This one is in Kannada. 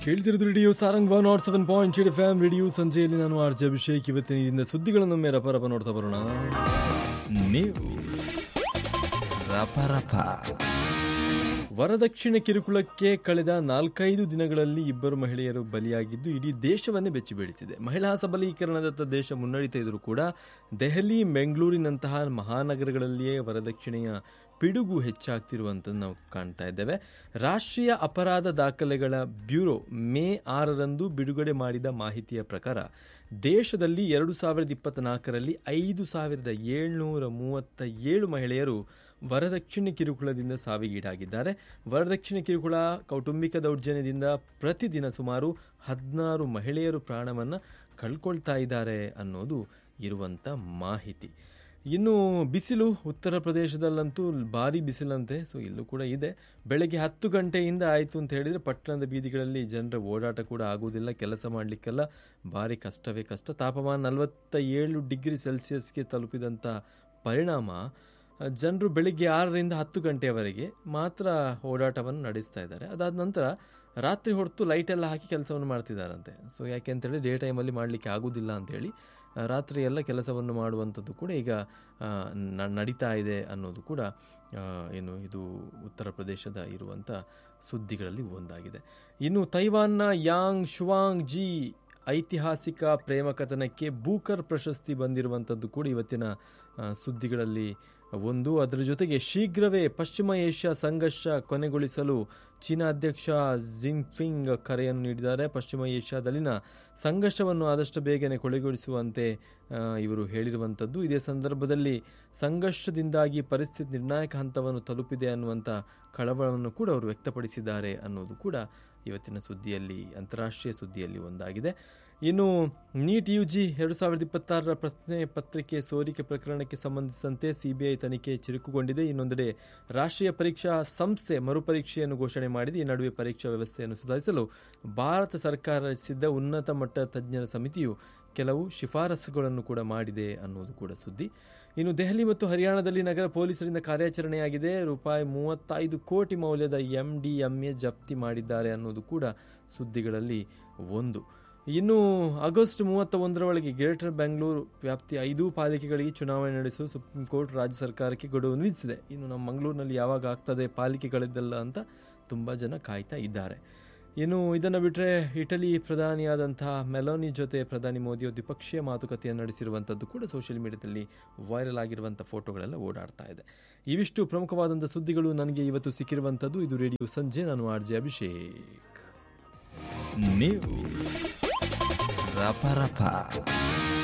ಕೇಳ್ತಿರೋದು radio Sarang one nought seven point eight FM radio ಸಂಜೆಯಲ್ಲಿ ನಾನು ಆರ್ ಜೆ ಅಭಿಷೇಕ್ ಇವತ್ತಿನ ಸುದ್ದಿಗಳನ್ನು ಒಮ್ಮೆ ರಪ ರಪ ನೋಡ್ತಾ ಬರೋಣ ನ್ಯೂಸ್ ರಪ ರಪ ವರದಕ್ಷಿಣೆ ಕಿರುಕುಳಕ್ಕೆ ಕಳೆದ ನಾಲ್ಕೈದು ದಿನಗಳಲ್ಲಿ ಇಬ್ಬರು ಮಹಿಳೆಯರು ಬಲಿಯಾಗಿದ್ದು ಇಡೀ ದೇಶವನ್ನೇ ಬೆಚ್ಚಿ ಬೀಳಿಸಿದೆ ಮಹಿಳಾ ಸಬಲೀಕರಣದತ್ತ ದೇಶ ಮುನ್ನಡೀತಾ ಇದ್ರೂ ಕೂಡ ದೆಹಲಿ ಬೆಂಗಳೂರಿನಂತಹ ಮಹಾನಗರಗಳಲ್ಲಿಯೇ ವರದಕ್ಷಿಣೆಯ ಪಿಡುಗು ಹೆಚ್ಚಾಗ್ತಿರುವಂಥದ್ದು ನಾವು ಕಾಣ್ತಾ ಇದ್ದೇವೆ ರಾಷ್ಟ್ರೀಯ ಅಪರಾಧ ದಾಖಲೆಗಳ ಬ್ಯೂರೋ ಮೇ ಆರರಂದು ಬಿಡುಗಡೆ ಮಾಡಿದ ಮಾಹಿತಿಯ ಪ್ರಕಾರ ದೇಶದಲ್ಲಿ ಎರಡು ಸಾವಿರದ ಇಪ್ಪತ್ನಾಲ್ಕರಲ್ಲಿ ಐದು ಸಾವಿರದ ಏಳ್ನೂರ ಮೂವತ್ತ ಏಳು ಮಹಿಳೆಯರು ವರದಕ್ಷಿಣೆ ಕಿರುಕುಳದಿಂದ ಸಾವಿಗೀಡಾಗಿದ್ದಾರೆ ವರದಕ್ಷಿಣೆ ಕಿರುಕುಳ ಕೌಟುಂಬಿಕ ದೌರ್ಜನ್ಯದಿಂದ ಪ್ರತಿದಿನ ಸುಮಾರು ಹದಿನಾರು ಮಹಿಳೆಯರು ಪ್ರಾಣವನ್ನು ಕಳ್ಕೊಳ್ತಾ ಇದ್ದಾರೆ ಅನ್ನೋದು ಇರುವಂಥ ಮಾಹಿತಿ ಇನ್ನು ಬಿಸಿಲು ಉತ್ತರ ಪ್ರದೇಶದಲ್ಲಂತೂ ಭಾರಿ ಬಿಸಿಲಂತೆ ಸೊ ಇಲ್ಲೂ ಕೂಡ ಇದೆ ಬೆಳಗ್ಗೆ ಹತ್ತು ಗಂಟೆಯಿಂದ ಆಯಿತು ಅಂತ ಹೇಳಿದರೆ ಪಟ್ಟಣದ ಬೀದಿಗಳಲ್ಲಿ ಜನರ ಓಡಾಟ ಕೂಡ ಆಗುವುದಿಲ್ಲ ಕೆಲಸ ಮಾಡಲಿಕ್ಕೆಲ್ಲ ಭಾರಿ ಕಷ್ಟವೇ ಕಷ್ಟ ತಾಪಮಾನ ನಲವತ್ತ ಏಳು ಡಿಗ್ರಿ ಸೆಲ್ಸಿಯಸ್ಗೆ ತಲುಪಿದಂಥ ಪರಿಣಾಮ ಜನರು ಬೆಳಿಗ್ಗೆ ಆರರಿಂದ ಹತ್ತು ಗಂಟೆಯವರೆಗೆ ಮಾತ್ರ ಓಡಾಟವನ್ನು ನಡೆಸ್ತಾ ಇದ್ದಾರೆ ಅದಾದ ನಂತರ ರಾತ್ರಿ ಹೊರತು ಲೈಟ್ ಎಲ್ಲ ಹಾಕಿ ಕೆಲಸವನ್ನು ಮಾಡ್ತಿದ್ದಾರಂತೆ ಸೊ ಯಾಕೆ ಅಂತೇಳಿ ಡೇ ಟೈಮಲ್ಲಿ ಮಾಡಲಿಕ್ಕೆ ಆಗೋದಿಲ್ಲ ಅಂತೇಳಿ ರಾತ್ರಿ ಎಲ್ಲ ಕೆಲಸವನ್ನು ಮಾಡುವಂಥದ್ದು ಕೂಡ ಈಗ ನಡೀತಾ ಇದೆ ಅನ್ನೋದು ಕೂಡ ಏನು ಇದು ಉತ್ತರ ಪ್ರದೇಶದ ಇರುವಂಥ ಸುದ್ದಿಗಳಲ್ಲಿ ಒಂದಾಗಿದೆ ಇನ್ನು ತೈವಾನ್ನ ಯಾಂಗ್ ಶುವಾಂಗ್ ಜಿ ಐತಿಹಾಸಿಕ ಪ್ರೇಮ ಕಥನಕ್ಕೆ ಬೂಕರ್ ಪ್ರಶಸ್ತಿ ಬಂದಿರುವಂಥದ್ದು ಕೂಡ ಇವತ್ತಿನ ಸುದ್ದಿಗಳಲ್ಲಿ ಒಂದು ಅದರ ಜೊತೆಗೆ ಶೀಘ್ರವೇ ಪಶ್ಚಿಮ ಏಷ್ಯಾ ಸಂಘರ್ಷ ಕೊನೆಗೊಳಿಸಲು ಚೀನಾ ಅಧ್ಯಕ್ಷ ಜಿನ್ಫಿಂಗ್ ಕರೆಯನ್ನು ನೀಡಿದ್ದಾರೆ ಪಶ್ಚಿಮ ಏಷ್ಯಾದಲ್ಲಿನ ಸಂಘರ್ಷವನ್ನು ಆದಷ್ಟು ಬೇಗನೆ ಕೊನೆಗೊಳಿಸುವಂತೆ ಇವರು ಹೇಳಿರುವಂಥದ್ದು ಇದೇ ಸಂದರ್ಭದಲ್ಲಿ ಸಂಘರ್ಷದಿಂದಾಗಿ ಪರಿಸ್ಥಿತಿ ನಿರ್ಣಾಯಕ ಹಂತವನ್ನು ತಲುಪಿದೆ ಅನ್ನುವಂಥ ಕಳವಳವನ್ನು ಕೂಡ ಅವರು ವ್ಯಕ್ತಪಡಿಸಿದ್ದಾರೆ ಅನ್ನೋದು ಕೂಡ ಇವತ್ತಿನ ಸುದ್ದಿಯಲ್ಲಿ ಅಂತಾರಾಷ್ಟ್ರೀಯ ಸುದ್ದಿಯಲ್ಲಿ ಒಂದಾಗಿದೆ ಇನ್ನು ನೀಟ್ ಯು ಜಿ ಎರಡು ಸಾವಿರದ ಇಪ್ಪತ್ತಾರರ ಪ್ರಶ್ನೆ ಪತ್ರಿಕೆ ಸೋರಿಕೆ ಪ್ರಕರಣಕ್ಕೆ ಸಂಬಂಧಿಸಿದಂತೆ ಸಿಬಿಐ ತನಿಖೆ ಚುರುಕುಗೊಂಡಿದೆ ಇನ್ನೊಂದೆಡೆ ರಾಷ್ಟ್ರೀಯ ಪರೀಕ್ಷಾ ಸಂಸ್ಥೆ ಮರುಪರೀಕ್ಷೆಯನ್ನು ಘೋಷಣೆ ಮಾಡಿದೆ ಈ ನಡುವೆ ಪರೀಕ್ಷಾ ವ್ಯವಸ್ಥೆಯನ್ನು ಸುಧಾರಿಸಲು ಭಾರತ ಸರ್ಕಾರ ರಚಿಸಿದ್ದ ಉನ್ನತ ಮಟ್ಟ ತಜ್ಞರ ಸಮಿತಿಯು ಕೆಲವು ಶಿಫಾರಸುಗಳನ್ನು ಕೂಡ ಮಾಡಿದೆ ಅನ್ನೋದು ಕೂಡ ಸುದ್ದಿ ಇನ್ನು ದೆಹಲಿ ಮತ್ತು ಹರಿಯಾಣದಲ್ಲಿ ನಗರ ಪೊಲೀಸರಿಂದ ಕಾರ್ಯಾಚರಣೆಯಾಗಿದೆ ರೂಪಾಯಿ ಮೂವತ್ತೈದು ಕೋಟಿ ಮೌಲ್ಯದ ಎಂಡಿಎಂಎ ಜಪ್ತಿ ಮಾಡಿದ್ದಾರೆ ಅನ್ನೋದು ಕೂಡ ಸುದ್ದಿಗಳಲ್ಲಿ ಒಂದು ಇನ್ನು ಆಗಸ್ಟ್ ಮೂವತ್ತ ಒಂದರ ಒಳಗೆ ಗ್ರೇಟರ್ ಬೆಂಗಳೂರು ವ್ಯಾಪ್ತಿ ಐದು ಪಾಲಿಕೆಗಳಿಗೆ ಚುನಾವಣೆ ನಡೆಸಲು ಸುಪ್ರೀಂ ಕೋರ್ಟ್ ರಾಜ್ಯ ಸರ್ಕಾರಕ್ಕೆ ಗಡುವು ವಿಧಿಸಿದೆ ಇನ್ನು ನಮ್ಮ ಮಂಗಳೂರಿನಲ್ಲಿ ಯಾವಾಗ ಆಗ್ತದೆ ಪಾಲಿಕೆಗಳಿದ್ದಲ್ಲ ಅಂತ ತುಂಬ ಜನ ಕಾಯ್ತಾ ಇದ್ದಾರೆ ಇನ್ನು ಇದನ್ನು ಬಿಟ್ಟರೆ ಇಟಲಿ ಪ್ರಧಾನಿಯಾದಂತಹ ಮೆಲೋನಿ ಜೊತೆ ಪ್ರಧಾನಿ ಮೋದಿಯು ದ್ವಿಪಕ್ಷೀಯ ಮಾತುಕತೆಯನ್ನು ನಡೆಸಿರುವಂಥದ್ದು ಕೂಡ ಸೋಷಿಯಲ್ ಮೀಡಿಯಾದಲ್ಲಿ ವೈರಲ್ ಆಗಿರುವಂಥ ಫೋಟೋಗಳೆಲ್ಲ ಓಡಾಡ್ತಾ ಇದೆ ಇವಿಷ್ಟು ಪ್ರಮುಖವಾದಂಥ ಸುದ್ದಿಗಳು ನನಗೆ ಇವತ್ತು ಸಿಕ್ಕಿರುವಂಥದ್ದು ಇದು ರೇಡಿಯೋ ಸಂಜೆ ನಾನು ಆರ್ ಜೆ ಅಭಿಷೇಕ್ ನ್ಯೂಸ್ ರಪ ರಪ